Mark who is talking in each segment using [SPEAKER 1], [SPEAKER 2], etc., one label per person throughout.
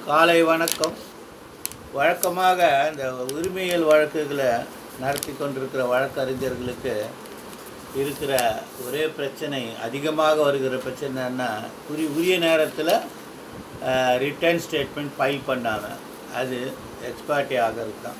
[SPEAKER 1] காலை வணக்கம் வழக்கமாக இந்த உரிமையியல் வழக்குகளை நடத்தி கொண்டிருக்கிற வழக்கறிஞர்களுக்கு இருக்கிற ஒரே பிரச்சனை அதிகமாக வருகிற பிரச்சனைன்னா குறி உரிய நேரத்தில் ரிட்டர்ன் ஸ்டேட்மெண்ட் ஃபைல் பண்ணாங்க அது எக்ஸ்பார்ட்டி ஆகிறது தான்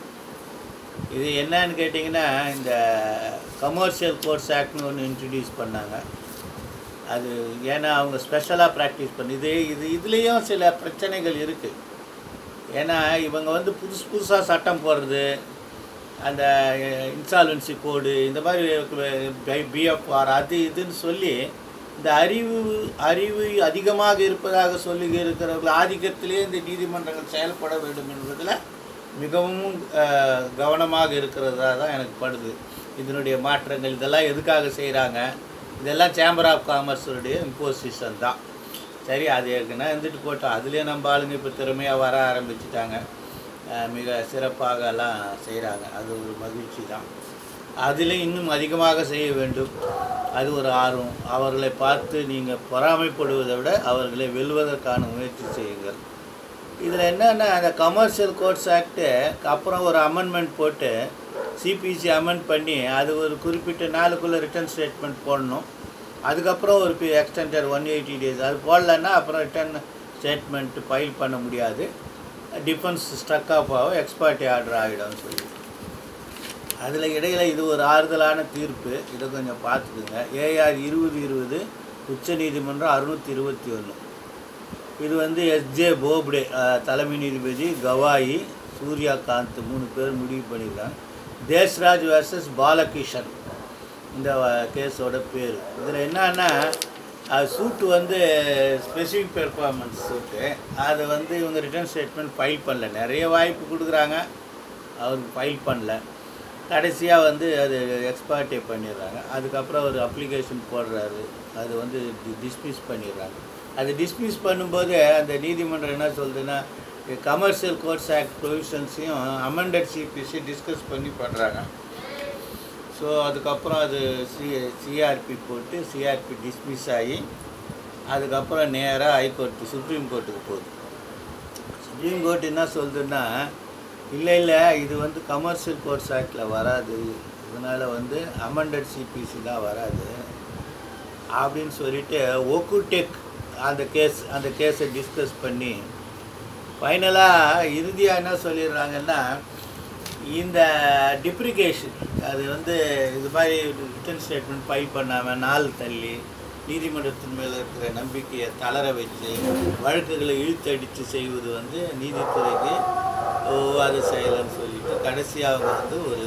[SPEAKER 1] இது என்னன்னு கேட்டிங்கன்னா இந்த கமர்ஷியல் கோர்ஸ் ஆக்ட்னு ஒன்று இன்ட்ரடியூஸ் பண்ணாங்க அது ஏன்னா அவங்க ஸ்பெஷலாக ப்ராக்டிஸ் பண்ணி இது இது இதுலேயும் சில பிரச்சனைகள் இருக்குது ஏன்னா இவங்க வந்து புதுசு புதுசாக சட்டம் போடுறது அந்த இன்சால்வன்சி கோடு இந்த மாதிரி பிஎஃப்ஆர் அது இதுன்னு சொல்லி இந்த அறிவு அறிவு அதிகமாக இருப்பதாக சொல்லி இருக்கிறவர்கள் ஆதிக்கத்திலே இந்த நீதிமன்றங்கள் செயல்பட வேண்டும் என்பதில் மிகவும் அஹ், கவனமாக இருக்கிறதா தான் எனக்கு படுது இதனுடைய மாற்றங்கள் இதெல்லாம் எதுக்காக செய்கிறாங்க இதெல்லாம் சேம்பர் ஆஃப் காமர்ஸுடைய இம்போசிஷன் தான் சரி அது ஏற்கனவே இருந்துட்டு போட்டோம் அதுலேயே நம்ம ஆளுங்க இப்போ திறமையாக வர ஆரம்பிச்சிட்டாங்க அஹ், மிக சிறப்பாக எல்லாம் செய்கிறாங்க அது ஒரு மகிழ்ச்சி தான் அதில் இன்னும் அதிகமாக செய்ய வேண்டும் அது ஒரு ஆர்வம் அவர்களை பார்த்து நீங்கள் பொறாமைப்படுவதை விட அவர்களை வெல்வதற்கான முயற்சி செய்யுங்கள் இதில் என்னென்னா அந்த கமர்ஷியல் கோர்ட்ஸ் ஆக்ட்டு அப்புறம் ஒரு அமெண்ட்மெண்ட் போட்டு சிபிசி அமெண்ட் பண்ணி அது ஒரு குறிப்பிட்ட நாளுக்குள்ளே ரிட்டர்ன் ஸ்டேட்மெண்ட் போடணும் அதுக்கப்புறம் ஒரு எக்ஸ்டெண்டட் ஒன் எயிட்டி டேஸ் அது போடலன்னா அப்புறம் ரிட்டர்ன் ஸ்டேட்மெண்ட் ஃபைல் பண்ண முடியாது டிஃபென்ஸ் ஸ்ட்ரக் ஆஃப் ஆகும் எக்ஸ்பர்ட்டி ஆர்டர் ஆகிடும்னு சொல்லி அதில் இடையில் இது ஒரு ஆறுதலான தீர்ப்பு இதை கொஞ்சம் பார்த்துக்குங்க ஏஆர் இருபது இருபது உச்சநீதிமன்றம் அறுநூற்றி இருபத்தி ஒன்று இது வந்து எஸ்ஜே போப்டே அஹ், தலைமை நீதிபதி கவாயி சூர்யாகாந்த் மூணு பேர் முடிவு பண்ணியிருக்காங்க தேஷ்ராஜ் வர்சஸ் பாலகிஷன் இந்த கேஸோட பேர் இதில் என்னன்னா அது சூட்டு வந்து ஸ்பெசிஃபிக் பெர்ஃபார்மன்ஸ் சூட்டு அதை வந்து இவங்க ரிட்டர்ன் ஸ்டேட்மெண்ட் ஃபைல் பண்ணல நிறைய வாய்ப்பு கொடுக்குறாங்க அவருக்கு ஃபைல் பண்ணல கடைசியாக வந்து அது எக்ஸ்பார்ட்டே பண்ணிடுறாங்க அதுக்கப்புறம் ஒரு அப்ளிகேஷன் போடுறாரு அது வந்து டிஸ்மிஸ் பண்ணிடுறாங்க அது டிஸ்மிஸ் பண்ணும்போது அந்த நீதிமன்றம் என்ன சொல்லுதுன்னா கமர்ஷியல் கோர்ட்ஸ் ஆக்ட் ப்ரொவிஷன்ஸையும் அமெண்டட் சிபிசி டிஸ்கஸ் பண்ணி பண்ணுறாங்க ஸோ அதுக்கப்புறம் அது சி சிஆர்பி போட்டு சிஆர்பி டிஸ்மிஸ் ஆகி அதுக்கப்புறம் நேராக ஹைகோர்ட்டு சுப்ரீம் கோர்ட்டுக்கு போகுது சுப்ரீம் கோர்ட் என்ன சொல்லுதுன்னா இல்லை இல்லை இது வந்து கமர்ஷியல் கோர்ட்ஸ் ஆக்டில் வராது இதனால் வந்து அமெண்டட் சிபிசி தான் வராது அப்படின்னு சொல்லிட்டு ஒக்குடெக் அந்த கேஸ் அந்த கேஸை டிஸ்கஸ் பண்ணி ஃபைனலாக இறுதியாக என்ன சொல்லிடுறாங்கன்னா இந்த டிப்ரிகேஷன் அது வந்து இது மாதிரி ரிட்டர்ன் ஸ்டேட்மெண்ட் ஃபைல் பண்ணாமல் நாள் தள்ளி நீதிமன்றத்தின் மேலே இருக்கிற நம்பிக்கையை தளர வச்சு வழக்குகளை இழுத்தடித்து செய்வது வந்து நீதித்துறைக்கு ஒவ்வாத செயல்னு சொல்லிட்டு கடைசியாக அவங்க வந்து ஒரு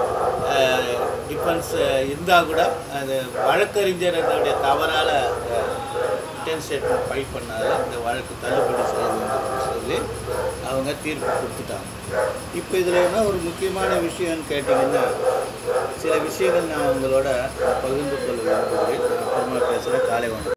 [SPEAKER 1] டிஃபென்ஸ் இருந்தால் கூட அது வழக்கறிஞர்களுடைய தவறால் ரிட்டர்ன் ஸ்டேட்மெண்ட் ஃபைல் பண்ணாத இந்த வழக்கு தள்ளுபடி செய்ய வேண்டும் சொல்லி அவங்க தீர்ப்பு கொடுத்துட்டாங்க இப்போ இதில் என்ன ஒரு முக்கியமான விஷயம்னு கேட்டிங்கன்னா சில விஷயங்கள் நான் உங்களோட பகிர்ந்து கொள்ள விரும்புகிறேன் அப்புறமா பேசுகிறேன் காலை வணக்கம்